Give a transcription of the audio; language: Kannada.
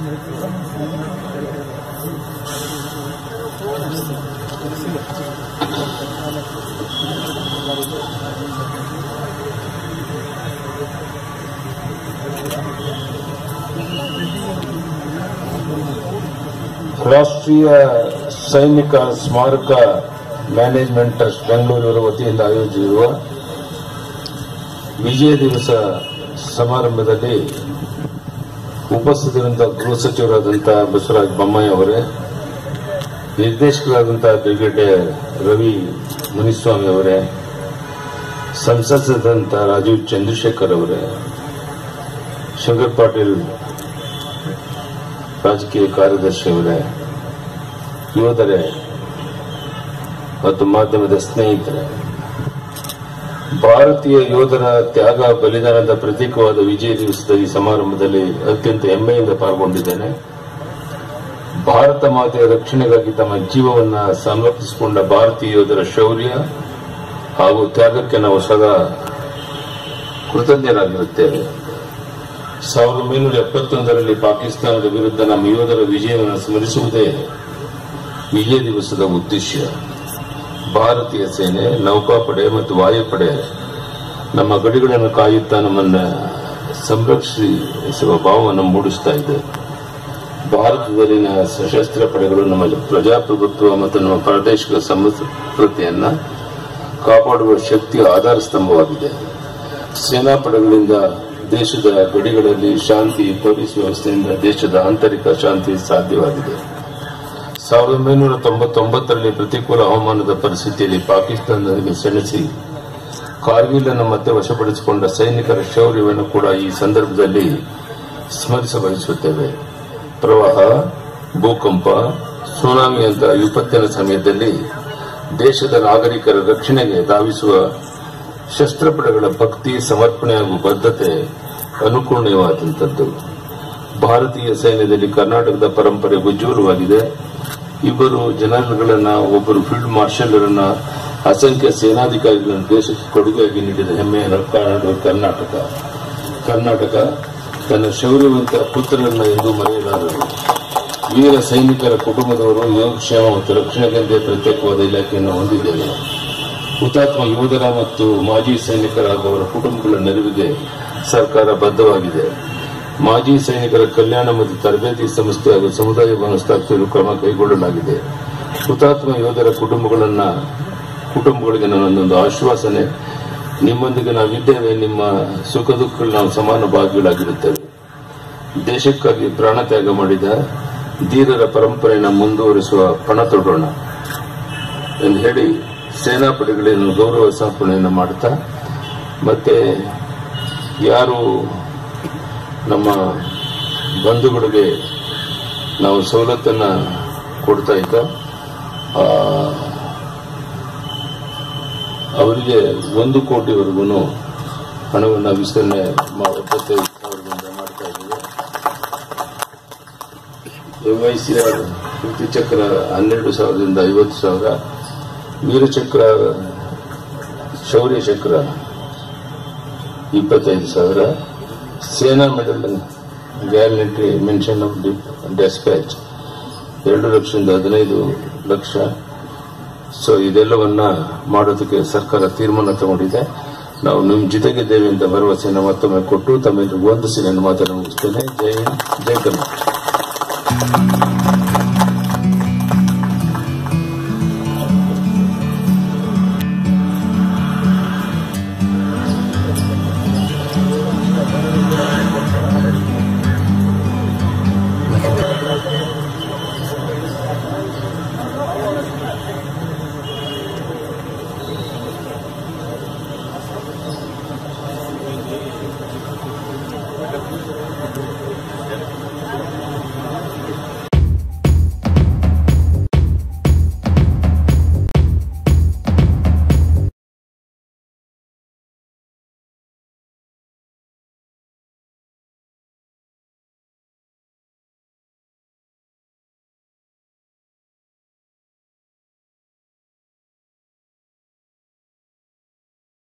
ರಾಷ್ಟ್ರೀಯ ಸೈನಿಕ ಸ್ಮಾರಕ ಮ್ಯಾನೇಜ್ಮೆಂಟ್ ಟ್ರಸ್ಟ್ ಬೆಂಗಳೂರು ವತಿಯಿಂದ ಆಯೋಜಿಸಿರುವ ವಿಜಯ ದಿವಸ ಸಮಾರಂಭದಲ್ಲಿ ಉಪಸ್ಥಿತರಿದ್ದ ಗೃಹ ಸಚಿವರಾದಂತಹ ಬಸವರಾಜ ಬೊಮ್ಮಾಯಿ ಅವರೇ ನಿರ್ದೇಶಕರಾದಂತಹ ಬ್ರಿಗೇಡಿಯರ್ ರವಿ ಮುನಿಸ್ವಾಮಿ ಅವರೇ ಸಂಸದರಾದಂಥ ರಾಜೀವ್ ಚಂದ್ರಶೇಖರ್ ಅವರೇ ಶಂಕರ್ ಪಾಟೀಲ್ ರಾಜಕೀಯ ಕಾರ್ಯದರ್ಶಿ ಅವರೇ ಯೋಧರೇ ಮತ್ತು ಮಾಧ್ಯಮದ ಸ್ನೇಹಿತರೆ ಭಾರತೀಯ ಯೋಧರ ತ್ಯಾಗ ಬಲಿದಾನದ ಪ್ರತೀಕವಾದ ವಿಜಯ ದಿವಸದ ಈ ಸಮಾರಂಭದಲ್ಲಿ ಅತ್ಯಂತ ಹೆಮ್ಮೆಯಿಂದ ಪಾಲ್ಗೊಂಡಿದ್ದೇನೆ ಭಾರತ ಮಾತೆಯ ರಕ್ಷಣೆಗಾಗಿ ತಮ್ಮ ಜೀವವನ್ನ ಸಮರ್ಪಿಸಿಕೊಂಡ ಭಾರತೀಯ ಯೋಧರ ಶೌರ್ಯ ಹಾಗೂ ತ್ಯಾಗಕ್ಕೆ ನಾವು ಸದಾ ಕೃತಜ್ಞರಾಗಿರುತ್ತೇವೆ ಸಾವಿರದ ಒಂಬೈನೂರ ಎಪ್ಪತ್ತೊಂದರಲ್ಲಿ ಪಾಕಿಸ್ತಾನದ ವಿರುದ್ಧ ನಮ್ಮ ಯೋಧರ ವಿಜಯವನ್ನು ಸ್ಮರಿಸುವುದೇ ವಿಜಯ ದಿವಸದ ಉದ್ದೇಶ ಭಾರತೀಯ ಸೇನೆ ನೌಕಾಪಡೆ ಮತ್ತು ವಾಯುಪಡೆ ನಮ್ಮ ಗಡಿಗಳನ್ನು ಕಾಯುತ್ತಾ ನಮ್ಮನ್ನ ಸಂರಕ್ಷಿಸುವ ಭಾವವನ್ನು ಮೂಡಿಸ್ತಾ ಇದೆ ಭಾರತದಲ್ಲಿನ ಸಶಸ್ತ್ರ ಪಡೆಗಳು ನಮ್ಮ ಪ್ರಜಾಪ್ರಭುತ್ವ ಮತ್ತು ನಮ್ಮ ಪ್ರಾದೇಶಿಕ ಸಂಸ್ಕೃತಿಯನ್ನ ಕಾಪಾಡುವ ಶಕ್ತಿಯ ಆಧಾರ ಸ್ತಂಭವಾಗಿದೆ ಸೇನಾ ಪಡೆಗಳಿಂದ ದೇಶದ ಗಡಿಗಳಲ್ಲಿ ಶಾಂತಿ ಪೊಲೀಸ್ ವ್ಯವಸ್ಥೆಯಿಂದ ದೇಶದ ಆಂತರಿಕ ಶಾಂತಿ ಸಾಧ್ಯವಾಗಿದೆ ಸಾವಿರದ ಒಂಬೈನೂರ ತೊಂಬತ್ತೊಂಬತ್ತರಲ್ಲಿ ಪ್ರತಿಕೂಲ ಹವಾಮಾನದ ಪರಿಸ್ಥಿತಿಯಲ್ಲಿ ಪಾಕಿಸ್ತಾನದಲ್ಲಿ ಸೆಣಸಿ ಕಾರ್ಗಿಲ್ ಅನ್ನು ಮತ್ತೆ ವಶಪಡಿಸಿಕೊಂಡ ಸೈನಿಕರ ಶೌರ್ಯವನ್ನು ಕೂಡ ಈ ಸಂದರ್ಭದಲ್ಲಿ ಸ್ಮರಿಸ ಬಯಸುತ್ತೇವೆ ಪ್ರವಾಹ ಭೂಕಂಪ ಸುನಾಮಿಯಂತಹ ವಿಪತ್ತಿನ ಸಮಯದಲ್ಲಿ ದೇಶದ ನಾಗರಿಕರ ರಕ್ಷಣೆಗೆ ಧಾವಿಸುವ ಶಸ್ತ್ರಪಡೆಗಳ ಭಕ್ತಿ ಸಮರ್ಪಣೆ ಹಾಗೂ ಬದ್ಧತೆ ಅನುಕೂಲವಾದಂಥದ್ದು ಭಾರತೀಯ ಸೈನ್ಯದಲ್ಲಿ ಕರ್ನಾಟಕದ ಪರಂಪರೆ ಉಜ್ವಲವಾಗಿದೆ ಇಬ್ಬರು ಜನರಲ್ಗಳನ್ನ ಒಬ್ಬರು ಫೀಲ್ಡ್ ಮಾರ್ಷಲ್ರನ್ನ ಅಸಂಖ್ಯ ಸೇನಾಧಿಕಾರಿಗಳನ್ನು ದೇಶಕ್ಕೆ ಕೊಡುಗೆಯಾಗಿ ನೀಡಿದ ಹೆಮ್ಮೆಯ ನಾಡು ಕರ್ನಾಟಕ ಕರ್ನಾಟಕ ತನ್ನ ಶೌರ್ಯವಂತ ಪುತ್ರರನ್ನ ಎಂದು ಮರೆಯಲಾರರು ವೀರ ಸೈನಿಕರ ಕುಟುಂಬದವರು ಯೋಗಕ್ಷೇಮ ಮತ್ತು ರಕ್ಷಣೆಗೆಂದೇ ಪ್ರತ್ಯೇಕವಾದ ಇಲಾಖೆಯನ್ನು ಹೊಂದಿದ್ದೇವೆ ಹುತಾತ್ಮ ಯೋಧರ ಮತ್ತು ಮಾಜಿ ಸೈನಿಕರ ಹಾಗೂ ಅವರ ಕುಟುಂಬಗಳ ನೆರವಿಗೆ ಸರ್ಕಾರ ಬದ್ಧವಾಗಿದೆ ಮಾಜಿ ಸೈನಿಕರ ಕಲ್ಯಾಣ ಮತ್ತು ತರಬೇತಿ ಸಂಸ್ಥೆ ಹಾಗೂ ಸಮುದಾಯ ಭವನ ಸ್ಥಾಪಿಸಲು ಕ್ರಮ ಕೈಗೊಳ್ಳಲಾಗಿದೆ ಹುತಾತ್ಮ ಯೋಧರ ಕುಟುಂಬಗಳನ್ನ ಕುಟುಂಬಗಳಿಗೆ ನನ್ನೊಂದು ಆಶ್ವಾಸನೆ ನಿಮ್ಮೊಂದಿಗೆ ನಾವಿದ್ದೇವೆ ನಿಮ್ಮ ಸುಖ ದುಃಖಗಳು ನಾವು ಸಮಾನ ಭಾಗಿಗಳಾಗಿರುತ್ತೇವೆ ದೇಶಕ್ಕಾಗಿ ಪ್ರಾಣ ತ್ಯಾಗ ಮಾಡಿದ ಧೀರರ ಪರಂಪರೆಯನ್ನು ಮುಂದುವರಿಸುವ ಪಣ ತೊಡೋಣ ಎಂದು ಹೇಳಿ ಸೇನಾ ಪಡೆಗಳನ್ನು ಗೌರವ ಸಮರ್ಪಣೆಯನ್ನು ಮಾಡುತ್ತಾ ಮತ್ತೆ ಯಾರು ನಮ್ಮ ಬಂಧುಗಳಿಗೆ ನಾವು ಸವಲತ್ತನ್ನ ಕೊಡ್ತಾ ಇದ್ದ ಆ, ಅವರಿಗೆ ಒಂದು ಕೋಟಿವರೆಗೂ ಹಣವನ್ನು ವಿಸ್ತರಣೆ ಮಾ- ಎಪ್ಪತ್ತೈದು ಸಾವಿರದಿಂದ ಮಾಡ್ತಾ ಇದ್ದೀವಿ ಎಂವೈಸಿಯ ಕೀರ್ತಿ ಚಕ್ರ ಹನ್ನೆರಡು ಸಾವಿರದಿಂದ ಐವತ್ತು ಸಾವಿರ ವೀರಚಕ್ರ ಶೌರ್ಯ ಚಕ್ರ ಇಪ್ಪತ್ತೈದು ಸಾವಿರ Sena medal guarantee mention of despatch ಎರಡು ಲಕ್ಷದಿಂದ ಹದಿನೈದು ಲಕ್ಷ ಸೊ ಇದೆಲ್ಲವನ್ನ ಮಾಡೋದಕ್ಕೆ ಸರ್ಕಾರ ತೀರ್ಮಾನ ತಗೊಂಡಿದೆ ನಾವು ನಿಮ್ಮ ಜೊತೆಗಿದ್ದೇವೆ ಅಂತ ಭರವಸೆಯನ್ನು ಮತ್ತೊಮ್ಮೆ ಕೊಟ್ಟು ತಮ್ಮೆಲ್ಲರಿಗೂ ಒಂದು ಸಿನಿಮಾ ಮಾತನ್ನು ಮುಗಿಸ್ತೇನೆ ಜೈ ಹಿಂದ್ ಜೈ ಕರ್ನಾಟಕ